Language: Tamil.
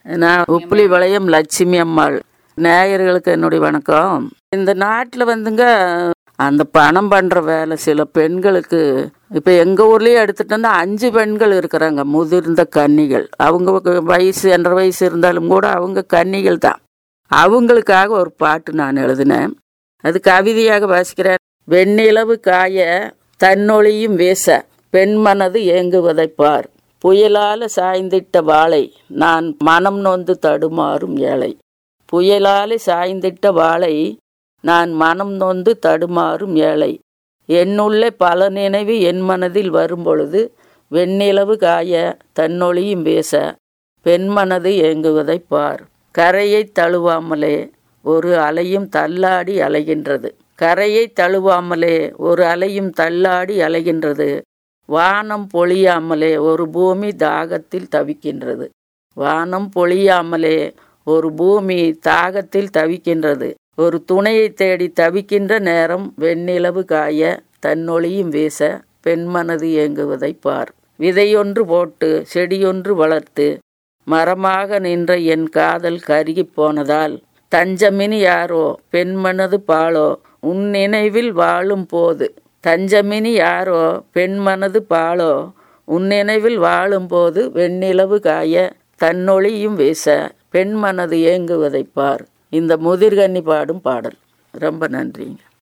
நான் உப்புலி வளையம் லட்சுமி அம்மாள் நேயர்களுக்கு என்னுடைய வணக்கம் இந்த நாட்டில் வந்துங்க அந்த பணம் பண்ணுற வேலை சில பெண்களுக்கு இப்போ எங்கள் ஊர்லேயே எடுத்துட்டோம்னா அஞ்சு பெண்கள் இருக்கிறாங்க முதிர்ந்த கன்னிகள் அவங்க வயசு என்ற வயசு இருந்தாலும் கூட அவங்க கன்னிகள் தான் அவங்களுக்காக ஒரு பாட்டு நான் எழுதினேன் அது கவிதையாக வாசிக்கிறேன் வெண்ணிலவு காய தன்னொழியும் வீச பெண்மனது ஏங்குவதைப் பார் புயலால சாய்ந்திட்ட வாளை நான் மனம் நொந்து தடுமாறும் ஏழை புயலாலே சாய்ந்திட்ட வாளை நான் மனம் நொந்து தடுமாறும் ஏழை என்னுள்ளே பல நினைவு என் மனதில் வரும்பொழுது வெண்ணிலவு காய தன்னொழியும் வீச பெண்மனது ஏங்குவதைப் பார் கரையை தழுவாமலே ஒரு அலையும் தள்ளாடி அலைகின்றது கரையை தழுவாமலே ஒரு அலையும் தள்ளாடி அலைகின்றது வானம் பொழியாமலே ஒரு பூமி தாகத்தில் தவிக்கின்றது வானம் பொழியாமலே ஒரு பூமி தாகத்தில் தவிக்கின்றது ஒரு துணையை தேடி தவிக்கின்ற நேரம் வெண்ணிலவு காய தன்னொழியும் வீச பெண்மனது ஏங்குவதைப் பார் விதையொன்று போட்டு செடியொன்று வளர்த்து மரமாக நின்ற என் காதல் கருகிப் போனதால் தஞ்சமினி யாரோ பெண்மனது பாலோ உன் நினைவில் வாழும் போது தஞ்சமினி யாரோ பெண்மனது பாலோ உன் நினைவில் வாழும்போது வெண்ணிலவு காய தன்னொழியும் வீச பெண்மனது ஏங்குவதைப் பார் இந்த முதிர்கன்னி பாடும் பாடல் ரொம்ப நன்றிங்க